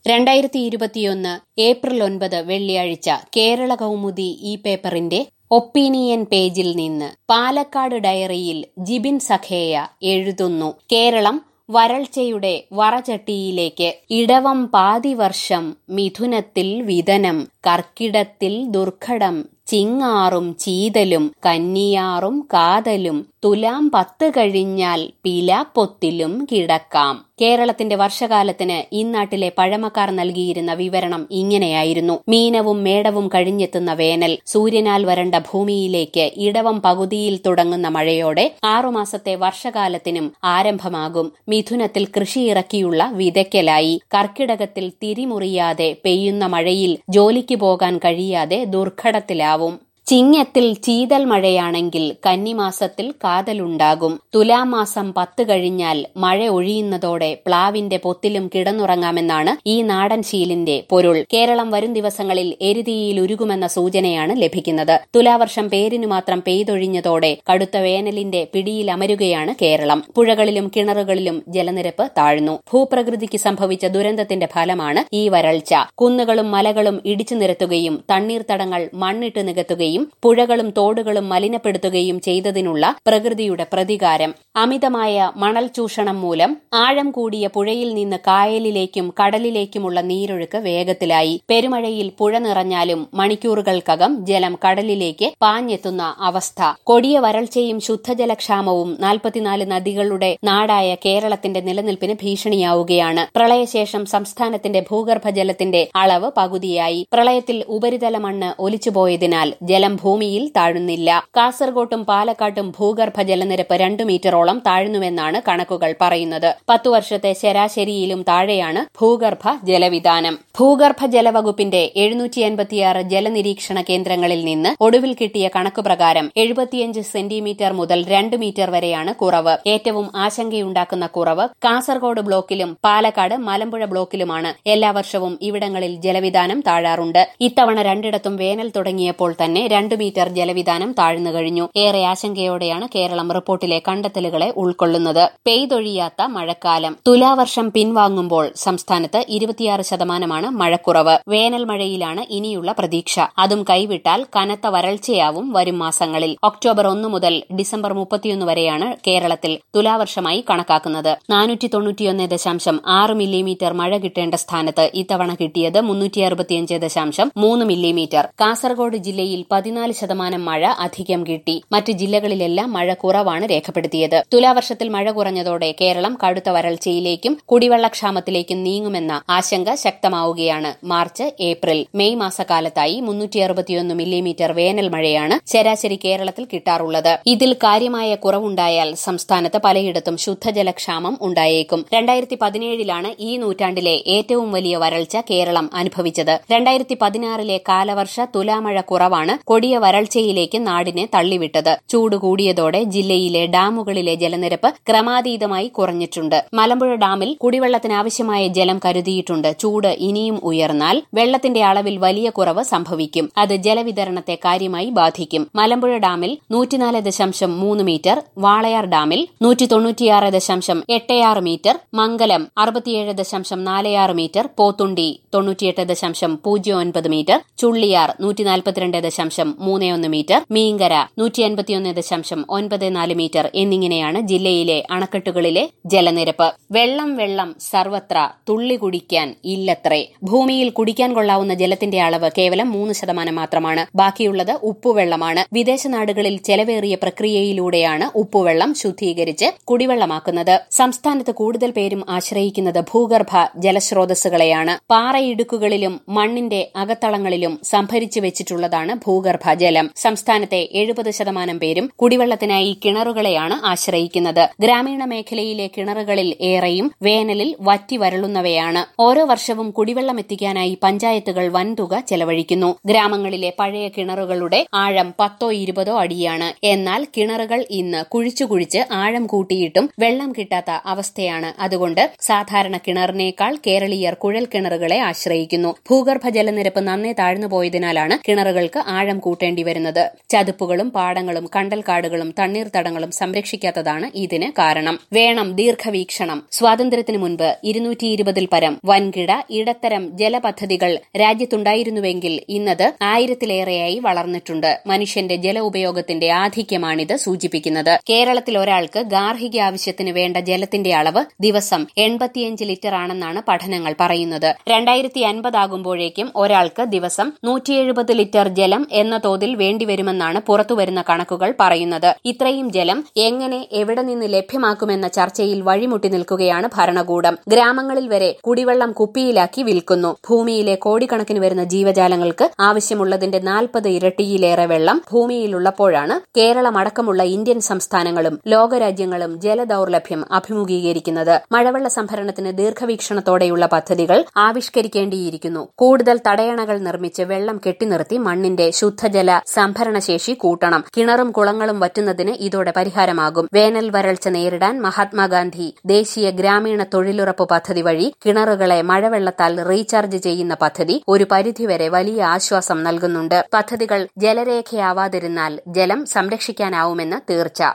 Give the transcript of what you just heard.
രണ്ടായിരത്തി ഇരുപത്തിയൊന്ന് ഏപ്രിൽ ഒൻപത് വെള്ളിയാഴ്ച കേരള കൗമുദി ഈ പേപ്പറിന്റെ ഒപ്പീനിയൻ പേജിൽ നിന്ന് പാലക്കാട് ഡയറിയിൽ ജിബിൻ സഖേയ എഴുതുന്നു കേരളം വരൾച്ചയുടെ വറചട്ടിയിലേക്ക് ഇടവം പാതിവർഷം മിഥുനത്തിൽ വിതനം കർക്കിടത്തിൽ ദുർഘടം ചിങ്ങാറും ചീതലും കന്നിയാറും കാതലും തുലാം പത്ത് കഴിഞ്ഞാൽ പിലാപ്പൊത്തിലും കിടക്കാം കേരളത്തിന്റെ വർഷകാലത്തിന് ഇന്നാട്ടിലെ പഴമക്കാർ നൽകിയിരുന്ന വിവരണം ഇങ്ങനെയായിരുന്നു മീനവും മേടവും കഴിഞ്ഞെത്തുന്ന വേനൽ സൂര്യനാൽ വരണ്ട ഭൂമിയിലേക്ക് ഇടവം പകുതിയിൽ തുടങ്ങുന്ന മഴയോടെ ആറുമാസത്തെ വർഷകാലത്തിനും ആരംഭമാകും മിഥുനത്തിൽ കൃഷിയിറക്കിയുള്ള വിതയ്ക്കലായി കർക്കിടകത്തിൽ തിരിമുറിയാതെ പെയ്യുന്ന മഴയിൽ ജോലിക്ക് പോകാൻ കഴിയാതെ ദുർഘടത്തിലാവും ചിങ്ങത്തിൽ ചീതൽ മഴയാണെങ്കിൽ കന്നിമാസത്തിൽ കാതലുണ്ടാകും തുലാമാസം പത്ത് കഴിഞ്ഞാൽ മഴ ഒഴിയുന്നതോടെ പ്ലാവിന്റെ പൊത്തിലും കിടന്നുറങ്ങാമെന്നാണ് ഈ നാടൻ ശീലിന്റെ പൊരുൾ കേരളം വരും ദിവസങ്ങളിൽ എരുതിയിൽ ഉരുകുമെന്ന സൂചനയാണ് ലഭിക്കുന്നത് തുലാവർഷം പേരിനു മാത്രം പെയ്തൊഴിഞ്ഞതോടെ കടുത്ത വേനലിന്റെ പിടിയിലമരുകയാണ് കേരളം പുഴകളിലും കിണറുകളിലും ജലനിരപ്പ് താഴ്ന്നു ഭൂപ്രകൃതിക്ക് സംഭവിച്ച ദുരന്തത്തിന്റെ ഫലമാണ് ഈ വരൾച്ച കുന്നുകളും മലകളും ഇടിച്ചു നിരത്തുകയും തണ്ണീർത്തടങ്ങൾ മണ്ണിട്ട് നികത്തുകയും പുഴകളും തോടുകളും മലിനപ്പെടുത്തുകയും ചെയ്തതിനുള്ള പ്രകൃതിയുടെ പ്രതികാരം അമിതമായ മണൽ ചൂഷണം മൂലം ആഴം കൂടിയ പുഴയിൽ നിന്ന് കായലിലേക്കും കടലിലേക്കുമുള്ള നീരൊഴുക്ക് വേഗത്തിലായി പെരുമഴയിൽ പുഴ നിറഞ്ഞാലും മണിക്കൂറുകൾക്കകം ജലം കടലിലേക്ക് പാഞ്ഞെത്തുന്ന അവസ്ഥ കൊടിയ വരൾച്ചയും ശുദ്ധജലക്ഷാമവും നാൽപ്പത്തിനാല് നദികളുടെ നാടായ കേരളത്തിന്റെ നിലനിൽപ്പിന് ഭീഷണിയാവുകയാണ് പ്രളയശേഷം സംസ്ഥാനത്തിന്റെ ഭൂഗർഭജലത്തിന്റെ അളവ് പകുതിയായി പ്രളയത്തിൽ ഉപരിതല മണ്ണ് ഒലിച്ചുപോയതിനാൽ ജലം ഭൂമിയിൽ താഴുന്നില്ല കാസർകോട്ടും പാലക്കാട്ടും ഭൂഗർഭ ജലനിരപ്പ് രണ്ടു മീറ്ററോളം താഴ്ന്നുവെന്നാണ് കണക്കുകൾ പറയുന്നത് പത്തു വർഷത്തെ ശരാശരിയിലും താഴെയാണ് ഭൂഗർഭ ജലവിധാനം ഭൂഗർഭ ജലവകുപ്പിന്റെ എഴുന്നൂറ്റി എൺപത്തിയാറ് ജലനിരീക്ഷണ കേന്ദ്രങ്ങളിൽ നിന്ന് ഒടുവിൽ കിട്ടിയ കണക്കുപ്രകാരം എഴുപത്തിയഞ്ച് സെന്റിമീറ്റർ മുതൽ രണ്ട് മീറ്റർ വരെയാണ് കുറവ് ഏറ്റവും ആശങ്കയുണ്ടാക്കുന്ന കുറവ് കാസർഗോഡ് ബ്ലോക്കിലും പാലക്കാട് മലമ്പുഴ ബ്ലോക്കിലുമാണ് എല്ലാ വർഷവും ഇവിടങ്ങളിൽ ജലവിധാനം താഴാറുണ്ട് ഇത്തവണ രണ്ടിടത്തും വേനൽ തുടങ്ങിയപ്പോൾ തന്നെ രണ്ടു മീറ്റർ ജലവിധാനം താഴ്ന്നു കഴിഞ്ഞു ഏറെ ആശങ്കയോടെയാണ് കേരളം റിപ്പോർട്ടിലെ കണ്ടെത്തലുകളെ ഉൾക്കൊള്ളുന്നത് പെയ്തൊഴിയാത്ത മഴക്കാലം തുലാവർഷം പിൻവാങ്ങുമ്പോൾ സംസ്ഥാനത്ത് ഇരുപത്തിയാറ് ശതമാനമാണ് മഴക്കുറവ് വേനൽ മഴയിലാണ് ഇനിയുള്ള പ്രതീക്ഷ അതും കൈവിട്ടാൽ കനത്ത വരൾച്ചയാവും വരും മാസങ്ങളിൽ ഒക്ടോബർ ഒന്ന് മുതൽ ഡിസംബർ മുപ്പത്തിയൊന്ന് വരെയാണ് കേരളത്തിൽ തുലാവർഷമായി കണക്കാക്കുന്നത് നാനൂറ്റി തൊണ്ണൂറ്റിയൊന്ന് ദശാംശം ആറ് മില്ലിമീറ്റർ മഴ കിട്ടേണ്ട സ്ഥാനത്ത് ഇത്തവണ കിട്ടിയത് മുന്നൂറ്റി അറുപത്തിയഞ്ച് ദശാംശം മൂന്ന് മില്ലിമീറ്റർ കാസർഗോഡ് ജില്ലയിൽ പതിനാല് ശതമാനം മഴ അധികം കിട്ടി മറ്റ് ജില്ലകളിലെല്ലാം മഴ കുറവാണ് രേഖപ്പെടുത്തിയത് തുലാവർഷത്തിൽ മഴ കുറഞ്ഞതോടെ കേരളം കടുത്ത വരൾച്ചയിലേക്കും കുടിവെള്ളക്ഷാമത്തിലേക്കും നീങ്ങുമെന്ന ആശങ്ക ശക്തമാവുകയാണ് മാർച്ച് ഏപ്രിൽ മെയ് മാസക്കാലത്തായി മുന്നൂറ്റി അറുപത്തിയൊന്ന് മില്ലിമീറ്റർ വേനൽ മഴയാണ് ശരാശരി കേരളത്തിൽ കിട്ടാറുള്ളത് ഇതിൽ കാര്യമായ കുറവുണ്ടായാൽ സംസ്ഥാനത്ത് പലയിടത്തും ശുദ്ധജലക്ഷാമം ഉണ്ടായേക്കും രണ്ടായിരത്തി പതിനേഴിലാണ് ഈ നൂറ്റാണ്ടിലെ ഏറ്റവും വലിയ വരൾച്ച കേരളം അനുഭവിച്ചത് രണ്ടായിരത്തി പതിനാറിലെ കാലവർഷ തുലാമഴ കുറവാണ് കൊടിയ വരൾച്ചയിലേക്ക് നാടിനെ തള്ളിവിട്ടത് ചൂട് കൂടിയതോടെ ജില്ലയിലെ ഡാമുകളിലെ ജലനിരപ്പ് ക്രമാതീതമായി കുറഞ്ഞിട്ടുണ്ട് മലമ്പുഴ ഡാമിൽ കുടിവെള്ളത്തിന് ആവശ്യമായ ജലം കരുതിയിട്ടുണ്ട് ചൂട് ഇനിയും ഉയർന്നാൽ വെള്ളത്തിന്റെ അളവിൽ വലിയ കുറവ് സംഭവിക്കും അത് ജലവിതരണത്തെ കാര്യമായി ബാധിക്കും മലമ്പുഴ ഡാമിൽ നൂറ്റിനാല് ദശാംശം മൂന്ന് മീറ്റർ വാളയാർ ഡാമിൽ നൂറ്റി തൊണ്ണൂറ്റിയാറ് ദശാംശം എട്ടയാറ് മീറ്റർ മംഗലം അറുപത്തിയേഴ് ദശാംശം നാലയാറ് മീറ്റർ പോത്തുണ്ടി തൊണ്ണൂറ്റിയെട്ട് ദശാംശം പൂജ്യം ഒൻപത് മീറ്റർ ചുള്ളിയാർ നൂറ്റി നാൽപ്പത്തിരണ്ട് ദശാംശം മൂന്ന് ഒന്ന് മീറ്റർ മീങ്കര നൂറ്റി അൻപത്തിയൊന്ന് ദശാംശം ഒൻപത് നാല് മീറ്റർ എന്നിങ്ങനെയാണ് ജില്ലയിലെ അണക്കെട്ടുകളിലെ ജലനിരപ്പ് വെള്ളം വെള്ളം സർവത്ര തുള്ളി കുടിക്കാൻ ഇല്ലത്രേ ഭൂമിയിൽ കുടിക്കാൻ കൊള്ളാവുന്ന ജലത്തിന്റെ അളവ് കേവലം മൂന്ന് ശതമാനം മാത്രമാണ് ബാക്കിയുള്ളത് ഉപ്പുവെള്ളമാണ് വിദേശ നാടുകളിൽ ചെലവേറിയ പ്രക്രിയയിലൂടെയാണ് ഉപ്പുവെള്ളം ശുദ്ധീകരിച്ച് കുടിവെള്ളമാക്കുന്നത് സംസ്ഥാനത്ത് കൂടുതൽ പേരും ആശ്രയിക്കുന്നത് ഭൂഗർഭ ജലസ്രോതസ്സുകളെയാണ് പാറയിടുക്കുകളിലും മണ്ണിന്റെ അകത്തളങ്ങളിലും സംഭരിച്ചു വെച്ചിട്ടുള്ളതാണ് ഭൂഗർഭ ജലം സംസ്ഥാനത്തെ എഴുപത് ശതമാനം പേരും കുടിവെള്ളത്തിനായി കിണറുകളെയാണ് ആശ്രയിക്കുന്നത് ഗ്രാമീണ മേഖലയിലെ കിണറുകളിൽ ഏറെയും വേനലിൽ വറ്റി വരളുന്നവയാണ് ഓരോ വർഷവും കുടിവെള്ളം എത്തിക്കാനായി പഞ്ചായത്തുകൾ വൻതുക ചെലവഴിക്കുന്നു ഗ്രാമങ്ങളിലെ പഴയ കിണറുകളുടെ ആഴം പത്തോ ഇരുപതോ അടിയാണ് എന്നാൽ കിണറുകൾ ഇന്ന് കുഴിച്ചു കുഴിച്ച് ആഴം കൂട്ടിയിട്ടും വെള്ളം കിട്ടാത്ത അവസ്ഥയാണ് അതുകൊണ്ട് സാധാരണ കിണറിനേക്കാൾ കേരളീയർ കുഴൽ കിണറുകളെ ആശ്രയിക്കുന്നു ഭൂഗർഭ ജലനിരപ്പ് നന്നേ താഴ്ന്നു പോയതിനാലാണ് കിണറുകൾക്ക് ആഴം കൂട്ടേണ്ടി വരുന്നത് ചതുപ്പുകളും പാടങ്ങളും കണ്ടൽക്കാടുകളും തണ്ണീർത്തടങ്ങളും സംരക്ഷിക്കാത്തതാണ് ഇതിന് കാരണം വേണം ദീർഘവീക്ഷണം സ്വാതന്ത്ര്യത്തിനു മുൻപ് ഇരുന്നൂറ്റി ഇരുപതിൽ പരം വൻകിട ഇടത്തരം ജലപദ്ധതികൾ രാജ്യത്തുണ്ടായിരുന്നുവെങ്കിൽ ഇന്നത് ആയിരത്തിലേറെയായി വളർന്നിട്ടുണ്ട് മനുഷ്യന്റെ ജല ഉപയോഗത്തിന്റെ ആധിക്യമാണിത് സൂചിപ്പിക്കുന്നത് കേരളത്തിൽ ഒരാൾക്ക് ഗാർഹിക ആവശ്യത്തിന് വേണ്ട ജലത്തിന്റെ അളവ് ദിവസം എൺപത്തിയഞ്ച് ലിറ്റർ ആണെന്നാണ് പഠനങ്ങൾ പറയുന്നത് രണ്ടായിരത്തി അൻപതാകുമ്പോഴേക്കും ഒരാൾക്ക് ദിവസം നൂറ്റി എഴുപത് ലിറ്റർ ജലം എന്ന തോതിൽ വേണ്ടിവരുമെന്നാണ് പുറത്തുവരുന്ന കണക്കുകൾ പറയുന്നത് ഇത്രയും ജലം എങ്ങനെ എവിടെ നിന്ന് ലഭ്യമാക്കുമെന്ന ചർച്ചയിൽ വഴിമുട്ടി നിൽക്കുകയാണ് ഭരണകൂടം ഗ്രാമങ്ങളിൽ വരെ കുടിവെള്ളം കുപ്പിയിലാക്കി വിൽക്കുന്നു ഭൂമിയിലെ കോടിക്കണക്കിന് വരുന്ന ജീവജാലങ്ങൾക്ക് ആവശ്യമുള്ളതിന്റെ നാൽപ്പത് ഇരട്ടിയിലേറെ വെള്ളം ഭൂമിയിലുള്ളപ്പോഴാണ് കേരളം അടക്കമുള്ള ഇന്ത്യൻ സംസ്ഥാനങ്ങളും ലോകരാജ്യങ്ങളും ജലദൌർലഭ്യം അഭിമുഖീകരിക്കുന്നത് മഴവെള്ള സംഭരണത്തിന് ദീർഘവീക്ഷണത്തോടെയുള്ള പദ്ധതികൾ ആവിഷ്കരിക്കേണ്ടിയിരിക്കുന്നു കൂടുതൽ തടയണകൾ നിർമ്മിച്ച് വെള്ളം കെട്ടിനിർത്തി മണ്ണിന്റെ ശുദ്ധജല സംഭരണശേഷി കൂട്ടണം കിണറും കുളങ്ങളും വറ്റുന്നതിന് ഇതോടെ പരിഹാരമാകും വേനൽ വരൾച്ച നേരിടാൻ മഹാത്മാഗാന്ധി ദേശീയ ഗ്രാമീണ തൊഴിലുറപ്പ് പദ്ധതി വഴി കിണറുകളെ മഴവെള്ളത്താൽ റീചാർജ് ചെയ്യുന്ന പദ്ധതി ഒരു പരിധിവരെ വലിയ ആശ്വാസം നൽകുന്നുണ്ട് പദ്ധതികൾ ജലരേഖയാവാതിരുന്നാൽ ജലം സംരക്ഷിക്കാനാവുമെന്ന് തീർച്ച